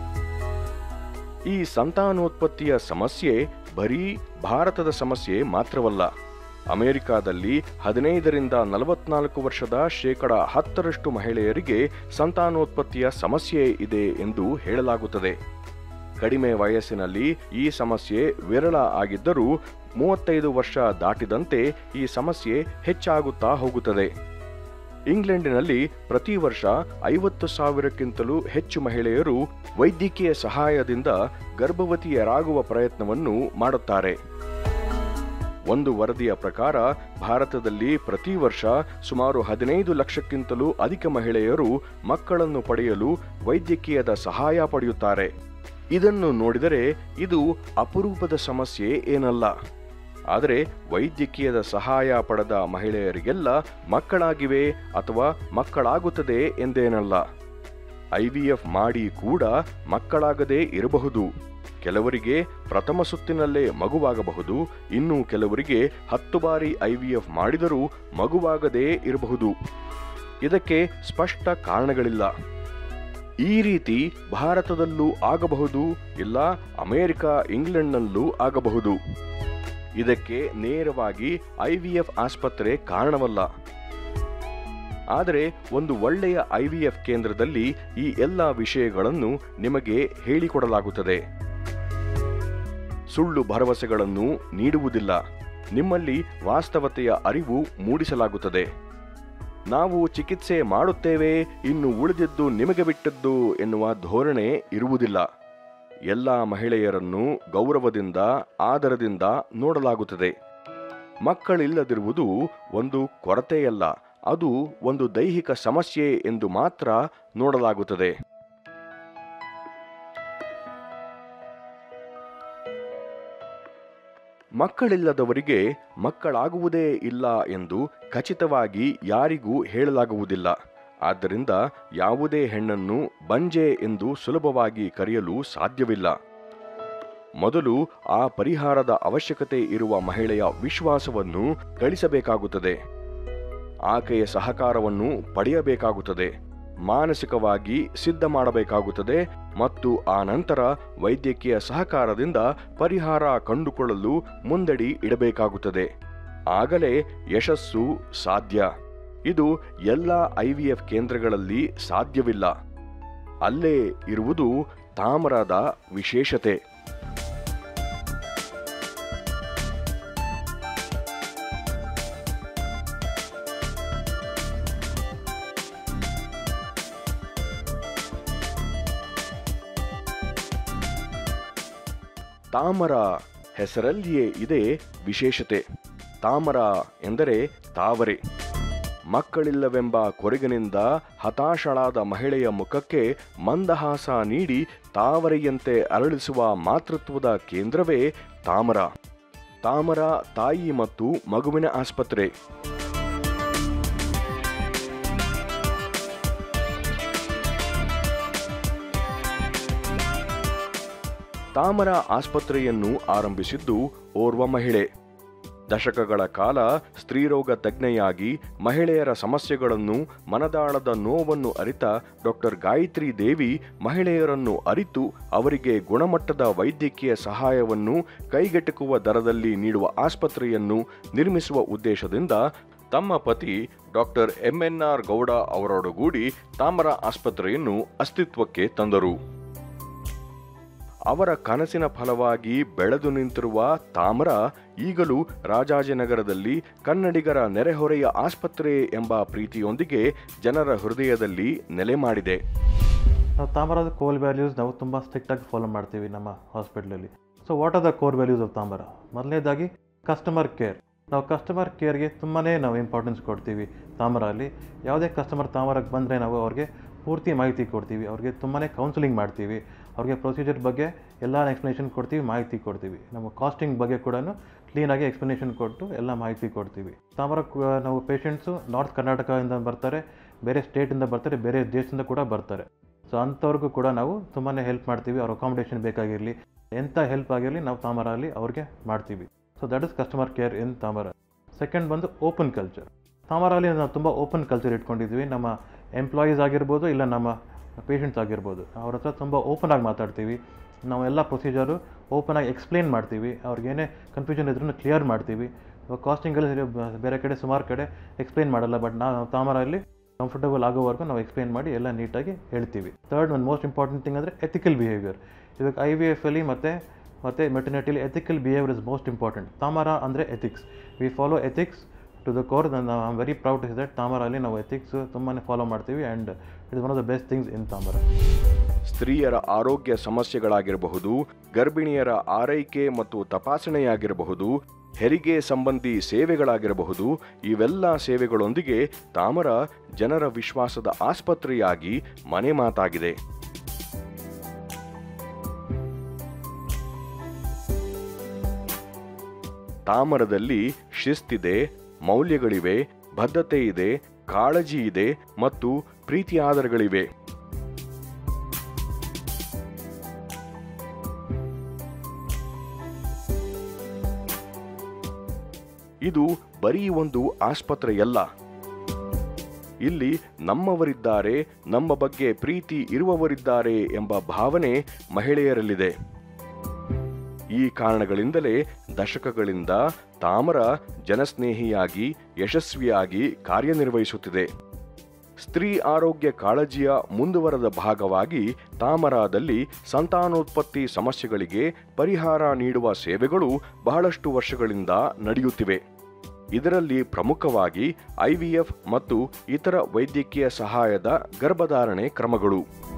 Speaker 1: ಈ ಸಂತಾನೋತ್ಪತ್ತಿಯ ಸಮಸ್ಯೆ ಬರೀ ಭಾರತದ ಸಮಸ್ಯೆ ಮಾತ್ರವಲ್ಲ ಅಮೆರಿಕಾದಲ್ಲಿ ಹದಿನೈದರಿಂದ ನಲವತ್ನಾಲ್ಕು ವರ್ಷದ ಶೇಕಡ ಹತ್ತರಷ್ಟು ಮಹಿಳೆಯರಿಗೆ ಸಂತಾನೋತ್ಪತ್ತಿಯ ಸಮಸ್ಯೆ ಇದೆ ಎಂದು ಹೇಳಲಾಗುತ್ತದೆ ಕಡಿಮೆ ವಯಸ್ಸಿನಲ್ಲಿ ಈ ಸಮಸ್ಯೆ ವಿರಳ ಆಗಿದ್ದರೂ ಮೂವತ್ತೈದು ವರ್ಷ ದಾಟಿದಂತೆ ಈ ಸಮಸ್ಯೆ ಹೆಚ್ಚಾಗುತ್ತಾ ಹೋಗುತ್ತದೆ ಇಂಗ್ಲೆಂಡಿನಲ್ಲಿ ಪ್ರತಿ ವರ್ಷ ಐವತ್ತು ಸಾವಿರಕ್ಕಿಂತಲೂ ಹೆಚ್ಚು ಮಹಿಳೆಯರು ವೈದ್ಯಕೀಯ ಸಹಾಯದಿಂದ ಗರ್ಭವತಿಯರಾಗುವ ಪ್ರಯತ್ನವನ್ನು ಮಾಡುತ್ತಾರೆ ಒಂದು ವರದಿಯ ಪ್ರಕಾರ ಭಾರತದಲ್ಲಿ ಪ್ರತಿ ವರ್ಷ ಸುಮಾರು ಹದಿನೈದು ಲಕ್ಷಕ್ಕಿಂತಲೂ ಅಧಿಕ ಮಹಿಳೆಯರು ಮಕ್ಕಳನ್ನು ಪಡೆಯಲು ವೈದ್ಯಕೀಯದ ಸಹಾಯ ಪಡೆಯುತ್ತಾರೆ ಇದನ್ನು ನೋಡಿದರೆ ಇದು ಅಪರೂಪದ ಸಮಸ್ಯೆ ಏನಲ್ಲ ಆದರೆ ವೈದ್ಯಕೀಯದ ಸಹಾಯ ಪಡೆದ ಮಹಿಳೆಯರಿಗೆಲ್ಲ ಮಕ್ಕಳಾಗಿವೆ ಅಥವಾ ಮಕ್ಕಳಾಗುತ್ತದೆ ಎಂದೇನಲ್ಲ ಐವಿಎಫ್ ಮಾಡಿ ಕೂಡ ಮಕ್ಕಳಾಗದೇ ಇರಬಹುದು ಕೆಲವರಿಗೆ ಪ್ರಥಮ ಸುತ್ತಿನಲ್ಲೇ ಮಗುವಾಗಬಹುದು ಇನ್ನು ಕೆಲವರಿಗೆ ಹತ್ತು ಬಾರಿ ಐವಿಎಫ್ ಮಾಡಿದರೂ ಮಗುವಾಗದೇ ಇರಬಹುದು ಇದಕ್ಕೆ ಸ್ಪಷ್ಟ ಕಾರಣಗಳಿಲ್ಲ ಈ ರೀತಿ ಭಾರತದಲ್ಲೂ ಆಗಬಹುದು ಇಲ್ಲ ಅಮೆರಿಕ ಇಂಗ್ಲೆಂಡ್ನಲ್ಲೂ ಆಗಬಹುದು ಇದಕ್ಕೆ ನೇರವಾಗಿ ಐವಿಎಫ್ ಆಸ್ಪತ್ರೆ ಕಾರಣವಲ್ಲ ಆದರೆ ಒಂದು ಒಳ್ಳೆಯ ಐವಿಎಫ್ ಕೇಂದ್ರದಲ್ಲಿ ಈ ಎಲ್ಲ ವಿಷಯಗಳನ್ನು ನಿಮಗೆ ಹೇಳಿಕೊಡಲಾಗುತ್ತದೆ ಸುಳ್ಳು ಭರವಸೆಗಳನ್ನು ನೀಡುವುದಿಲ್ಲ ನಿಮ್ಮಲ್ಲಿ ವಾಸ್ತವತೆಯ ಅರಿವು ಮೂಡಿಸಲಾಗುತ್ತದೆ ನಾವು ಚಿಕಿತ್ಸೆ ಮಾಡುತ್ತೇವೆ ಇನ್ನು ಉಳಿದಿದ್ದು ನಿಮಗೆ ಬಿಟ್ಟದ್ದು ಎನ್ನುವ ಧೋರಣೆ ಇರುವುದಿಲ್ಲ ಎಲ್ಲ ಮಹಿಳೆಯರನ್ನು ಗೌರವದಿಂದ ಆದರದಿಂದ ನೋಡಲಾಗುತ್ತದೆ ಮಕ್ಕಳಿಲ್ಲದಿರುವುದು ಒಂದು ಕೊರತೆಯಲ್ಲ ಅದು ಒಂದು ದೈಹಿಕ ಸಮಸ್ಯೆ ಎಂದು ಮಾತ್ರ ನೋಡಲಾಗುತ್ತದೆ ಮಕ್ಕಳಿಲ್ಲದವರಿಗೆ ಮಕ್ಕಳಾಗುವುದೇ ಇಲ್ಲ ಎಂದು ಖಚಿತವಾಗಿ ಯಾರಿಗೂ ಹೇಳಲಾಗುವುದಿಲ್ಲ ಆದ್ದರಿಂದ ಯಾವುದೇ ಹೆಣ್ಣನ್ನು ಬಂಜೆ ಎಂದು ಸುಲಭವಾಗಿ ಕರೆಯಲು ಸಾಧ್ಯವಿಲ್ಲ ಮೊದಲು ಆ ಪರಿಹಾರದ ಅವಶ್ಯಕತೆ ಇರುವ ಮಹಿಳೆಯ ವಿಶ್ವಾಸವನ್ನು ಗಳಿಸಬೇಕಾಗುತ್ತದೆ ಆಕೆಯ ಸಹಕಾರವನ್ನು ಪಡೆಯಬೇಕಾಗುತ್ತದೆ ಮಾನಸಿಕವಾಗಿ ಸಿದ್ಧ ಮಾಡಬೇಕಾಗುತ್ತದೆ ಮತ್ತು ಆ ನಂತರ ವೈದ್ಯಕೀಯ ಸಹಕಾರದಿಂದ ಪರಿಹಾರ ಕಂಡುಕೊಳ್ಳಲು ಮುಂದಡಿ ಇಡಬೇಕಾಗುತ್ತದೆ ಆಗಲೇ ಯಶಸ್ಸು ಸಾಧ್ಯ ಇದು ಎಲ್ಲ ಐವಿಎಫ್ ಕೇಂದ್ರಗಳಲ್ಲಿ ಸಾಧ್ಯವಿಲ್ಲ ಅಲ್ಲೇ ಇರುವುದು ತಾಮ್ರದ ವಿಶೇಷತೆ ತಾಮರ ಹೆಸರಲ್ಲಿಯೇ ಇದೆ ವಿಶೇಷತೆ ತಾಮರ ಎಂದರೆ ತಾವರೆ ಮಕ್ಕಳಿಲ್ಲವೆಂಬ ಕೊರಗಿನಿಂದ ಹತಾಶಳಾದ ಮಹಿಳೆಯ ಮುಖಕ್ಕೆ ಮಂದಹಾಸ ನೀಡಿ ತಾವರೆಯಂತೆ ಅರಳಿಸುವ ಮಾತೃತ್ವದ ಕೇಂದ್ರವೇ ತಾಮರ ತಾಮರ ತಾಯಿ ಮತ್ತು ಮಗುವಿನ ಆಸ್ಪತ್ರೆ ತಾಮರ ಆಸ್ಪತ್ರೆಯನ್ನು ಆರಂಭಿಸಿದ್ದು ಓರ್ವ ಮಹಿಳೆ ದಶಕಗಳ ಕಾಲ ಸ್ತ್ರೀರೋಗ ತಜ್ಞೆಯಾಗಿ ಮಹಿಳೆಯರ ಸಮಸ್ಯೆಗಳನ್ನು ಮನದಾಳದ ನೋವನ್ನು ಅರಿತ ಡಾಕ್ಟರ್ ಗಾಯತ್ರಿ ದೇವಿ ಮಹಿಳೆಯರನ್ನು ಅರಿತು ಅವರಿಗೆ ಗುಣಮಟ್ಟದ ವೈದ್ಯಕೀಯ ಸಹಾಯವನ್ನು ಕೈಗೆಟುಕುವ ದರದಲ್ಲಿ ನೀಡುವ ಆಸ್ಪತ್ರೆಯನ್ನು ನಿರ್ಮಿಸುವ ಉದ್ದೇಶದಿಂದ ತಮ್ಮ ಪತಿ ಡಾಕ್ಟರ್ ಎಂಎನ್ಆರ್ ಗೌಡ ಅವರೊಡಗೂಡಿ ತಾಮರ ಆಸ್ಪತ್ರೆಯನ್ನು ಅಸ್ತಿತ್ವಕ್ಕೆ ತಂದರು ಅವರ ಕನಸಿನ ಫಲವಾಗಿ ಬೆಳೆದು ನಿಂತಿರುವ ತಾಮ್ರ ಈಗಲೂ ರಾಜಾಜಿನಗರದಲ್ಲಿ ಕನ್ನಡಿಗರ ನೆರೆಹೊರೆಯ ಆಸ್ಪತ್ರೆ ಎಂಬ ಪ್ರೀತಿಯೊಂದಿಗೆ ಜನರ ಹೃದಯದಲ್ಲಿ ನೆಲೆ ಮಾಡಿದೆ
Speaker 3: ನಾವು ತಾಮ್ರದ ಕೋರ್ ವ್ಯಾಲ್ಯೂಸ್ ನಾವು ತುಂಬ ಸ್ಟ್ರಿಕ್ಟಾಗಿ ಫಾಲೋ ಮಾಡ್ತೀವಿ ನಮ್ಮ ಹಾಸ್ಪಿಟ್ಲಲ್ಲಿ so what are the core values of Tamara ಮೊದಲನೇದಾಗಿ ಕಸ್ಟಮರ್ ಕೇರ್ ನಾವು ಕಸ್ಟಮರ್ ಕೇರ್ಗೆ ತುಂಬಾ ನಾವು ಇಂಪಾರ್ಟೆನ್ಸ್ ಕೊಡ್ತೀವಿ ತಾಮ್ರಲ್ಲಿ ಯಾವುದೇ ಕಸ್ಟಮರ್ ತಾಮ್ರಕ್ಕೆ ಬಂದರೆ ನಾವು ಅವ್ರಿಗೆ ಪೂರ್ತಿ ಮಾಹಿತಿ ಕೊಡ್ತೀವಿ ಅವ್ರಿಗೆ ತುಂಬಾ ಕೌನ್ಸಿಲಿಂಗ್ ಮಾಡ್ತೀವಿ ಅವ್ರಿಗೆ ಪ್ರೊಸೀಜರ್ ಬಗ್ಗೆ ಎಲ್ಲ ಎಕ್ಸ್ಪ್ಲನೇಷನ್ ಕೊಡ್ತೀವಿ ಮಾಹಿತಿ ಕೊಡ್ತೀವಿ ನಮ್ಮ ಕಾಸ್ಟಿಂಗ್ ಬಗ್ಗೆ ಕೂಡ ಕ್ಲೀನಾಗಿ ಎಕ್ಸ್ಪ್ಲನೇಷನ್ ಕೊಟ್ಟು ಎಲ್ಲ ಮಾಹಿತಿ ಕೊಡ್ತೀವಿ ತಾಮ್ರ ಕು- ನಾವು ಪೇಷಂಟ್ಸು ನಾರ್ತ್ ಕರ್ನಾಟಕದಿಂದ ಬರ್ತಾರೆ ಬೇರೆ ಸ್ಟೇಟಿಂದ ಬರ್ತಾರೆ ಬೇರೆ ದೇಶದಿಂದ ಕೂಡ ಬರ್ತಾರೆ ಸೊ ಅಂಥವ್ರಿಗೂ ಕೂಡ ನಾವು ತುಂಬಾ ಹೆಲ್ಪ್ ಮಾಡ್ತೀವಿ ಅವ್ರ ಅಕಾಮಿಡೇಷನ್ ಬೇಕಾಗಿರಲಿ ಎಂಥ ಹೆಲ್ಪ್ ಆಗಿರಲಿ ನಾವು ತಾಮರಲ್ಲಿ ಅವ್ರಿಗೆ ಮಾಡ್ತೀವಿ so that is customer care in Tamara second ಬಂದು ಓಪನ್ ಕಲ್ಚರ್ ತಾಮರಲ್ಲಿ ನಾವು ತುಂಬ ಓಪನ್ ಕಲ್ಚರ್ ಇಟ್ಕೊಂಡಿದ್ವಿ ನಮ್ಮ ಎಂಪ್ಲಾಯೀಸ್ ಆಗಿರ್ಬೋದು ಇಲ್ಲ ನಮ್ಮ ಪೇಷಂಟ್ಸ್ ಆಗಿರ್ಬೋದು ಅವ್ರ ಹತ್ರ ತುಂಬ ಓಪನ್ ಆಗಿ ಮಾತಾಡ್ತೀವಿ ನಾವು ಎಲ್ಲ ಪ್ರೊಸೀಜರು ಓಪನ್ ಆಗಿ ಎಕ್ಸ್ಪ್ಲೇನ್ ಮಾಡ್ತೀವಿ ಅವ್ರಿಗೇನೇ ಕನ್ಫ್ಯೂಷನ್ ಇದ್ರೂ ಕ್ಲಿಯರ್ ಮಾಡ್ತೀವಿ ಕಾಸ್ಟಿಂಗಲ್ಲಿ ಬೇರೆ ಕಡೆ ಸುಮಾರು ಕಡೆ ಎಕ್ಸ್ಪ್ಲೇನ್ ಮಾಡಲ್ಲ ಬಟ್ ನಾವು ತಾಮರಲ್ಲಿ ಕಂಫರ್ಟಬಲ್ ಆಗೋವರೆಗೂ ನಾವು ಎಕ್ಸ್ಪ್ಲೇನ್ ಮಾಡಿ ಎಲ್ಲ ನೀಟಾಗಿ ಹೇಳ್ತೀವಿ ಥರ್ಡ್ ಒಂದು ಮೋಸ್ಟ್ ಇಂಪಾರ್ಟೆಂಟ್ ಥಿಂಗ್ ಅಂದರೆ ಎಥಿಕಲ್ ಬಿಹೇವಿಯರ್ ಇವಾಗ ಐ ವಿ ಎಫಲ್ಲಿ ಮತ್ತು ಮತ್ತು ಮೆಟರ್ನಿಟಿಲಿ ethical behaviour is most important Tamara ಅಂದರೆ ethics we follow ethics to the core I am very proud is that ತಾಮರಲ್ಲಿ ನಾವು ಎಥಿಕ್ಸ್ ತುಂಬಾ ಫಾಲೋ ಮಾಡ್ತೀವಿ and it is one of the best things in Tamara
Speaker 1: ಸ್ತ್ರೀಯರ ಆರೋಗ್ಯ ಸಮಸ್ಯೆಗಳಾಗಿರಬಹುದು ಗರ್ಭಿಣಿಯರ ಆರೈಕೆ ಮತ್ತು ತಪಾಸಣೆಯಾಗಿರಬಹುದು ಹೆರಿಗೆ ಸಂಬಂಧಿ ಸೇವೆಗಳಾಗಿರಬಹುದು ಇವೆಲ್ಲ ಸೇವೆಗಳೊಂದಿಗೆ ತಾಮರ ಜನರ ವಿಶ್ವಾಸದ ಆಸ್ಪತ್ರೆಯಾಗಿ ಮನೆ ಮಾತಾಗಿದೆ ತಾಮರದಲ್ಲಿ ಶಿಸ್ತಿದೆ ಮೌಲ್ಯಗಳಿವೆ ಬದ್ಧತೆ ಇದೆ ಕಾಳಜಿ ಇದೆ ಮತ್ತು ಪ್ರೀತಿ ಆದರಗಳಿವೆ ಇದು ಬರೀ ಒಂದು ಆಸ್ಪತ್ರೆಯಲ್ಲ ಇಲ್ಲಿ ನಮ್ಮವರಿದ್ದಾರೆ ನಮ್ಮ ಬಗ್ಗೆ ಪ್ರೀತಿ ಇರುವವರಿದ್ದಾರೆ ಎಂಬ ಭಾವನೆ ಮಹಿಳೆಯರಲ್ಲಿದೆ ಈ ಕಾರಣಗಳಿಂದಲೇ ದಶಕಗಳಿಂದ ತಾಮರ ಜನಸ್ನೇಹಿಯಾಗಿ ಯಶಸ್ವಿಯಾಗಿ ಕಾರ್ಯನಿರ್ವಹಿಸುತ್ತಿದೆ ಸ್ತ್ರೀ ಆರೋಗ್ಯ ಕಾಳಜಿಯ ಮುಂದುವರೆದ ಭಾಗವಾಗಿ ತಾಮರಾದಲ್ಲಿ ಸಂತಾನೋತ್ಪತ್ತಿ ಸಮಸ್ಯೆಗಳಿಗೆ ಪರಿಹಾರ ನೀಡುವ ಸೇವೆಗಳು ಬಹಳಷ್ಟು ವರ್ಷಗಳಿಂದ ನಡೆಯುತ್ತಿವೆ ಇದರಲ್ಲಿ ಪ್ರಮುಖವಾಗಿ ಐವಿಎಫ್ ಮತ್ತು ಇತರ ವೈದ್ಯಕೀಯ ಸಹಾಯದ ಗರ್ಭಧಾರಣೆ ಕ್ರಮಗಳು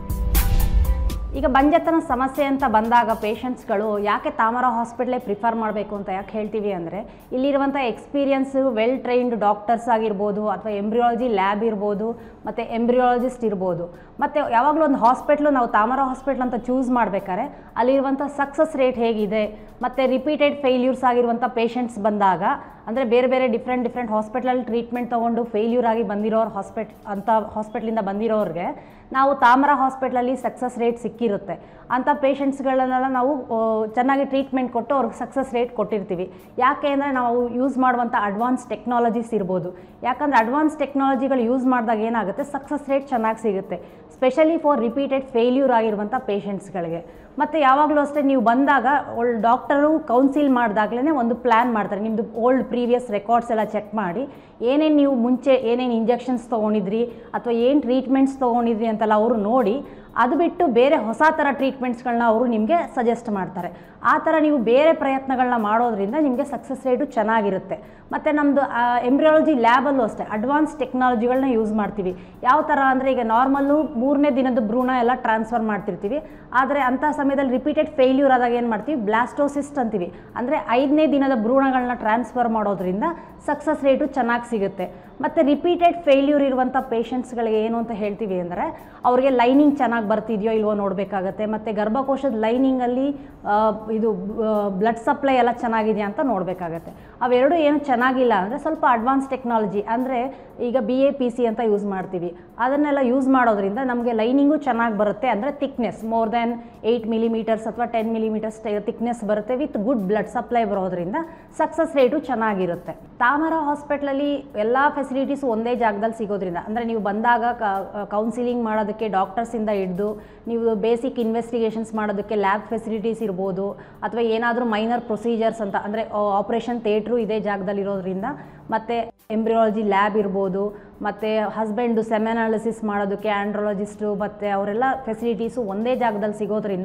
Speaker 4: ಈಗ ಬಂಜೆತನ ಸಮಸ್ಯೆ ಅಂತ ಬಂದಾಗ ಪೇಷಂಟ್ಸ್ಗಳು ಯಾಕೆ ತಾಮರ ಹಾಸ್ಪಿಟ್ಲೇ ಪ್ರಿಫರ್ ಮಾಡಬೇಕು ಅಂತ ಯಾಕೆ ಹೇಳ್ತೀವಿ ಅಂದರೆ ಇಲ್ಲಿರುವಂಥ ಎಕ್ಸ್ಪೀರಿಯನ್ಸು ವೆಲ್ ಟ್ರೈನ್ಡ್ ಡಾಕ್ಟರ್ಸ್ ಆಗಿರ್ಬೋದು ಅಥವಾ ಎಂಬ್ರಿಯಾಲಜಿ ಲ್ಯಾಬ್ ಇರ್ಬೋದು ಮತ್ತು ಎಂಬ್ರಿಯಾಲಜಿಸ್ಟ್ ಇರ್ಬೋದು ಮತ್ತು ಯಾವಾಗಲೂ ಒಂದು ಹಾಸ್ಪಿಟ್ಲು ನಾವು ತಾಮರ ಹಾಸ್ಪಿಟ್ಲ್ ಅಂತ ಚೂಸ್ ಮಾಡಬೇಕಾದ್ರೆ ಅಲ್ಲಿರುವಂಥ ಸಕ್ಸಸ್ ರೇಟ್ ಹೇಗಿದೆ ಮತ್ತು ರಿಪೀಟೆಡ್ ಫೇಲ್ಯೂರ್ಸ್ ಆಗಿರುವಂಥ ಪೇಷಂಟ್ಸ್ ಬಂದಾಗ ಅಂದರೆ ಬೇರೆ ಬೇರೆ ಡಿಫ್ರೆಂಟ್ ಡಿಫ್ರೆಂಟ್ ಹಾಸ್ಪಿಟ್ಲಲ್ಲಿ ಟ್ರೀಟ್ಮೆಂಟ್ ತೊಗೊಂಡು ಫೇಲ್ಯೂರ್ ಆಗಿ ಬಂದಿರೋರು ಹಾಸ್ಪಿಟ್ ಅಂತ ಹಾಸ್ಪಿಟ್ಲಿಂದ ಬಂದಿರೋರಿಗೆ ನಾವು ತಾಮರ ಹಾಸ್ಪಿಟ್ಲಲ್ಲಿ ಸಕ್ಸಸ್ ರೇಟ್ ಸಿಕ್ಕಿರುತ್ತೆ ಅಂಥ ಪೇಷಂಟ್ಸ್ಗಳನ್ನೆಲ್ಲ ನಾವು ಆ, ಚೆನ್ನಾಗಿ ಟ್ರೀಟ್ಮೆಂಟ್ ಕೊಟ್ಟು ಅವ್ರಿಗೆ ಸಕ್ಸಸ್ ರೇಟ್ ಕೊಟ್ಟಿರ್ತೀವಿ ಯಾಕೆ ಅಂದರೆ ನಾವು ಯೂಸ್ ಮಾಡುವಂಥ ಅಡ್ವಾನ್ಸ್ ಟೆಕ್ನಾಲಜೀಸ್ ಇರ್ಬೋದು ಯಾಕಂದರೆ ಅಡ್ವಾನ್ಸ್ ಟೆಕ್ನಾಲಜಿಗಳು ಯೂಸ್ ಮಾಡಿದಾಗ ಏನಾಗುತ್ತೆ ಸಕ್ಸಸ್ ರೇಟ್ ಚೆನ್ನಾಗಿ ಸಿಗುತ್ತೆ ಸ್ಪೆಷಲಿ ಫಾರ್ ರಿಪೀಟೆಡ್ ಫೇಲ್ಯೂರ್ ಆಗಿರುವಂಥ ಪೇಷಂಟ್ಸ್ಗಳಿಗೆ ಮತ್ತು ಯಾವಾಗಲೂ ಅಷ್ಟೇ ನೀವು ಬಂದಾಗ ಒಳ್ಳೆ ಡಾಕ್ಟರು ಕೌನ್ಸಿಲ್ ಮಾಡಿದಾಗಲೇ ಒಂದು ಪ್ಲ್ಯಾನ್ ಮಾಡ್ತಾರೆ ನಿಮ್ಮದು ಓಲ್ಡ್ ಪ್ರೀವಿಯಸ್ ರೆಕಾರ್ಡ್ಸ್ ಎಲ್ಲ ಚೆಕ್ ಮಾಡಿ ಏನೇನು ನೀವು ಮುಂಚೆ ಏನೇನು ಇಂಜೆಕ್ಷನ್ಸ್ ತೊಗೊಂಡಿದ್ರಿ ಅಥವಾ ಏನು ಟ್ರೀಟ್ಮೆಂಟ್ಸ್ ತೊಗೊಂಡಿದ್ರಿ ಅಂತೆಲ್ಲ ಅವರು ನೋಡಿ ಅದು ಬಿಟ್ಟು ಬೇರೆ ಹೊಸ ಥರ ಟ್ರೀಟ್ಮೆಂಟ್ಸ್ಗಳನ್ನ ಅವರು ನಿಮಗೆ ಸಜೆಸ್ಟ್ ಮಾಡ್ತಾರೆ ಆ ಥರ ನೀವು ಬೇರೆ ಪ್ರಯತ್ನಗಳನ್ನ ಮಾಡೋದ್ರಿಂದ ನಿಮಗೆ ಸಕ್ಸಸ್ ರೇಟು ಚೆನ್ನಾಗಿರುತ್ತೆ ಮತ್ತು ನಮ್ಮದು ಎಂಬ್ರಿಯಾಲಜಿ ಲ್ಯಾಬಲ್ಲೂ ಅಷ್ಟೇ ಅಡ್ವಾನ್ಸ್ ಟೆಕ್ನಾಲಜಿಗಳನ್ನ ಯೂಸ್ ಮಾಡ್ತೀವಿ ಯಾವ ಥರ ಅಂದರೆ ಈಗ ನಾರ್ಮಲ್ಲು ಮೂರನೇ ದಿನದ ಭ್ರೂಣ ಎಲ್ಲ ಟ್ರಾನ್ಸ್ಫರ್ ಮಾಡ್ತಿರ್ತೀವಿ ಆದರೆ ಅಂಥ ಸಮಯದಲ್ಲಿ ರಿಪೀಟೆಡ್ ಫೇಲ್ಯೂರ್ ಆದಾಗ ಏನು ಮಾಡ್ತೀವಿ ಬ್ಲಾಸ್ಟೋಸಿಸ್ಟ್ ಅಂತೀವಿ ಅಂದರೆ ಐದನೇ ದಿನದ ಭ್ರೂಣಗಳನ್ನ ಟ್ರಾನ್ಸ್ಫರ್ ಮಾಡೋದ್ರಿಂದ ಸಕ್ಸಸ್ ರೇಟು ಚೆನ್ನಾಗಿ ಸಿಗುತ್ತೆ ಮತ್ತು ರಿಪೀಟೆಡ್ ಫೇಲ್ಯೂರ್ ಇರುವಂಥ ಪೇಷಂಟ್ಸ್ಗಳಿಗೆ ಏನು ಅಂತ ಹೇಳ್ತೀವಿ ಅಂದರೆ ಅವ್ರಿಗೆ ಲೈನಿಂಗ್ ಚೆನ್ನಾಗಿ ಬರ್ತಿದೆಯೋ ಇಲ್ವೋ ನೋಡಬೇಕಾಗತ್ತೆ ಮತ್ತು ಗರ್ಭಕೋಶದ ಲೈನಿಂಗಲ್ಲಿ ಇದು ಬ್ಲಡ್ ಸಪ್ಲೈ ಎಲ್ಲ ಚೆನ್ನಾಗಿದೆಯಾ ಅಂತ ನೋಡಬೇಕಾಗತ್ತೆ ಅವೆರಡು ಏನು ಚೆನ್ನಾಗಿಲ್ಲ ಅಂದರೆ ಸ್ವಲ್ಪ ಅಡ್ವಾನ್ಸ್ ಟೆಕ್ನಾಲಜಿ ಅಂದರೆ ಈಗ ಬಿ ಎ ಪಿ ಸಿ ಅಂತ ಯೂಸ್ ಮಾಡ್ತೀವಿ ಅದನ್ನೆಲ್ಲ ಯೂಸ್ ಮಾಡೋದ್ರಿಂದ ನಮಗೆ ಲೈನಿಂಗು ಚೆನ್ನಾಗಿ ಬರುತ್ತೆ ಅಂದರೆ thickness more than eight millimetres ಅಥವಾ ಟೆನ್ ಮಿಲಿಮೀಟರ್ಸ್ ಥಿಕ್ನೆಸ್ ಬರುತ್ತೆ ವಿತ್ ಗುಡ್ ಬ್ಲಡ್ ಸಪ್ಲೈ ಬರೋದ್ರಿಂದ ಸಕ್ಸಸ್ ರೇಟು ಚೆನ್ನಾಗಿರುತ್ತೆ ತಾಮರ ಹಾಸ್ಪಿಟ್ಲಲ್ಲಿ ಎಲ್ಲ ಫೆಸಿಲಿಟೀಸ್ ಒಂದೇ ಜಾಗದಲ್ಲಿ ಸಿಗೋದ್ರಿಂದ ಅಂದರೆ ನೀವು ಬಂದಾಗ ಕೌನ್ಸಿಲಿಂಗ್ ಮಾಡೋದಕ್ಕೆ ಡಾಕ್ಟರ್ಸಿಂದ ಹಿಡಿದು ನೀವು ಬೇಸಿಕ್ ಇನ್ವೆಸ್ಟಿಗೇಷನ್ಸ್ ಮಾಡೋದಕ್ಕೆ ಲ್ಯಾಬ್ ಫೆಸಿಲಿಟೀಸ್ ಇರ್ಬೋದು ಅಥವಾ ಏನಾದರೂ ಮೈನರ್ ಪ್ರೊಸೀಜರ್ಸ್ ಅಂತ ಅಂದರೆ ಆಪ್ರೇಷನ್ ಥಿಯೇಟ್ರು ಇದೇ ಜಾಗದಲ್ಲಿ ಇರೋದ್ರಿಂದ ಮತ್ತು ಎಂಬ್ರಿಯಾಲಜಿ ಲ್ಯಾಬ್ ಇರ್ಬೋದು ಮತ್ತು ಹಸ್ಬೆಂಡು ಸೆಮೆನಾಲಿಸಿಸ್ ಮಾಡೋದಕ್ಕೆ ಆ್ಯಂಡ್ರಾಲಜಿಸ್ಟು ಮತ್ತು ಅವರೆಲ್ಲ ಫೆಸಿಲಿಟೀಸು ಒಂದೇ ಜಾಗದಲ್ಲಿ ಸಿಗೋದ್ರಿಂದ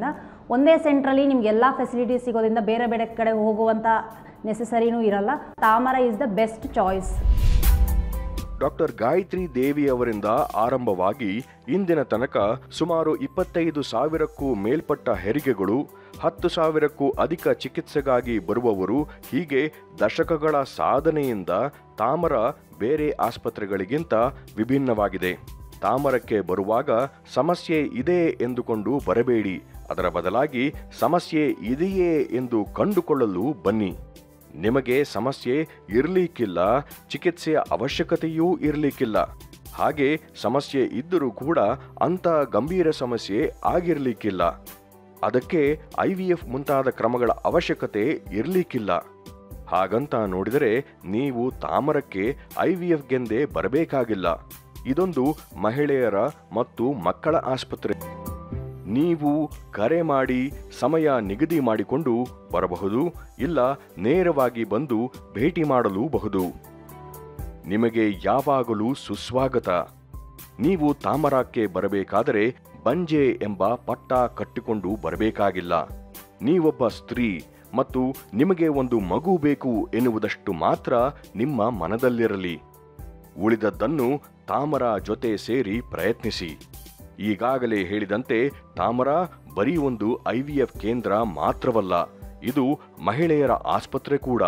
Speaker 4: ಒಂದೇ ಸೆಂಟ್ರಲ್ಲಿ ನಿಮ್ಗೆ ಎಲ್ಲ ಫೆಸಿಲಿಟೀಸ್ ಸಿಗೋದ್ರಿಂದ ಬೇರೆ ಬೇರೆ ಕಡೆ ಹೋಗುವಂಥ ನೆಸಸರಿನೂ ಇರಲ್ಲ Tamara is the best choice
Speaker 1: doctor Gayatri Devi ಅವರಿಂದ ಆರಂಭವಾಗಿ ಇಂದಿನ ತನಕ ಸುಮಾರು ಇಪ್ಪತ್ತೈದು ಸಾವಿರಕ್ಕೂ ಮೇಲ್ಪಟ್ಟ ಹೆರಿಗೆಗಳು ಹತ್ತು ಸಾವಿರಕ್ಕೂ ಅಧಿಕ ಚಿಕಿತ್ಸೆಗಾಗಿ ಬರುವವರು ಹೀಗೆ ದಶಕಗಳ ಸಾಧನೆಯಿಂದ ತಾಮರ ಬೇರೆ ಆಸ್ಪತ್ರೆಗಳಿಗಿಂತ ವಿಭಿನ್ನವಾಗಿದೆ ತಾಮರಕ್ಕೆ ಬರುವಾಗ ಸಮಸ್ಯೆ ಇದೆ ಎಂದುಕೊಂಡು ಬರಬೇಡಿ ಅದರ ಬದಲಾಗಿ ಸಮಸ್ಯೆ ಇದೆಯೇ ಎಂದು ಕಂಡುಕೊಳ್ಳಲು ಬನ್ನಿ ನಿಮಗೆ ಸಮಸ್ಯೆ ಇರಲಿಕ್ಕಿಲ್ಲ ಚಿಕಿತ್ಸೆಯ ಅವಶ್ಯಕತೆಯೂ ಇರಲಿಕ್ಕಿಲ್ಲ ಹಾಗೆ ಸಮಸ್ಯೆ ಇದ್ದರೂ ಕೂಡ ಅಂಥ ಗಂಭೀರ ಸಮಸ್ಯೆ ಆಗಿರಲಿಕ್ಕಿಲ್ಲ ಅದಕ್ಕೆ ಐ ವಿ ಎಫ್ ಮುಂತಾದ ಕ್ರಮಗಳ ಅವಶ್ಯಕತೆ ಇರಲಿಕ್ಕಿಲ್ಲ ಹಾಗಂತ ನೋಡಿದರೆ ನೀವು ತಾಮರಕ್ಕೆ ಐ ವಿ ಎಫ್ಗೆಂದೇ ಬರಬೇಕಾಗಿಲ್ಲ ಇದೊಂದು ಮಹಿಳೆಯರ ಮತ್ತು ಮಕ್ಕಳ ಆಸ್ಪತ್ರೆ ನೀವು ಕರೆ ಮಾಡಿ ಸಮಯ ನಿಗದಿ ಮಾಡಿಕೊಂಡು ಬರಬಹುದು ಇಲ್ಲ ನೇರವಾಗಿ ಬಂದು ಭೇಟಿ ಮಾಡಲೂಬಹುದು ನಿಮಗೆ ಯಾವಾಗಲೂ ಸುಸ್ವಾಗತ ನೀವು ತಾಮರಕ್ಕೆ ಬರಬೇಕಾದರೆ ಬಂಜೆ ಎಂಬ ಪಟ್ಟ ಕಟ್ಟಿಕೊಂಡು ಬರಬೇಕಾಗಿಲ್ಲ ನೀವೊಬ್ಬ ಸ್ತ್ರೀ ಮತ್ತು ನಿಮಗೆ ಒಂದು ಮಗು ಬೇಕು ಎನ್ನುವುದಷ್ಟು ಮಾತ್ರ ನಿಮ್ಮ ಮನದಲ್ಲಿರಲಿ ಉಳಿದದ್ದನ್ನು ತಾಮರ ಜೊತೆ ಸೇರಿ ಪ್ರಯತ್ನಿಸಿ ಈಗಾಗಲೇ ಹೇಳಿದಂತೆ ತಾಮರ ಬರೀ ಒಂದು ಐವಿಎಫ್ ಕೇಂದ್ರ ಮಾತ್ರವಲ್ಲ ಇದು ಮಹಿಳೆಯರ ಆಸ್ಪತ್ರೆ ಕೂಡ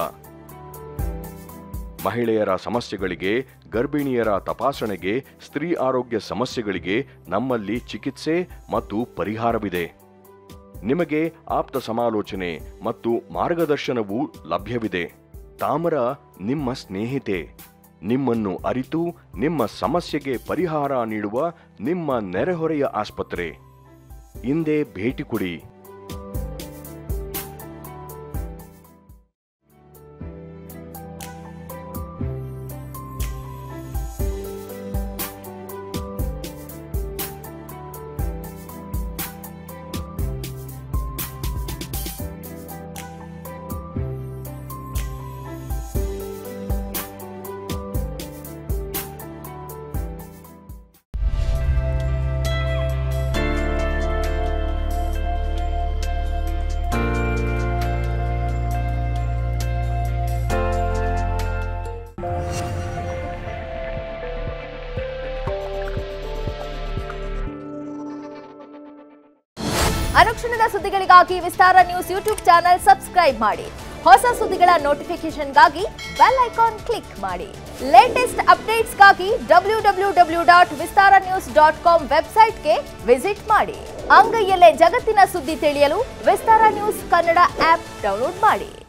Speaker 1: ಮಹಿಳೆಯರ ಸಮಸ್ಯೆಗಳಿಗೆ ಗರ್ಭಿಣಿಯರ ತಪಾಸಣೆಗೆ ಸ್ತ್ರೀ ಆರೋಗ್ಯ ಸಮಸ್ಯೆಗಳಿಗೆ ನಮ್ಮಲ್ಲಿ ಚಿಕಿತ್ಸೆ ಮತ್ತು ಪರಿಹಾರವಿದೆ ನಿಮಗೆ ಆಪ್ತ ಸಮಾಲೋಚನೆ ಮತ್ತು ಮಾರ್ಗದರ್ಶನವೂ ಲಭ್ಯವಿದೆ ತಾಮರ ನಿಮ್ಮ ಸ್ನೇಹಿತೆ ನಿಮ್ಮನ್ನು ಅರಿತು ನಿಮ್ಮ ಸಮಸ್ಯೆಗೆ ಪರಿಹಾರ ನೀಡುವ ನಿಮ್ಮ ನೆರೆಹೊರೆಯ ಆಸ್ಪತ್ರೆ ಹಿಂದೆ ಭೇಟಿ ಕೊಡಿ
Speaker 5: ಅನುಕ್ಷಣದ ಸುದ್ದಿಗಳಿಗಾಗಿ Vistara news YouTube channel subscribe ಮಾಡಿ ಹೊಸ ಸುದ್ದಿಗಳ ನೋಟಿಫಿಕೇಶನ್ಗಾಗಿ ಬೆಲ್ ಐಕಾನ್ ಕ್ಲಿಕ್ ಮಾಡಿ ಲೇಟೆಸ್ಟ್ ಅಪ್ಡೇಟ್ಸ್ಗಾಗಿ W W W dot Vistara news dot com ವೆಬ್ಸೈಟ್ಗೆ ವಿಸಿಟ್ ಮಾಡಿ ಅಂಗೈಯಲ್ಲೇ ಜಗತ್ತಿನ ಸುದ್ದಿ ತಿಳಿಯಲು Vistara news Kannada app download ಮಾಡಿ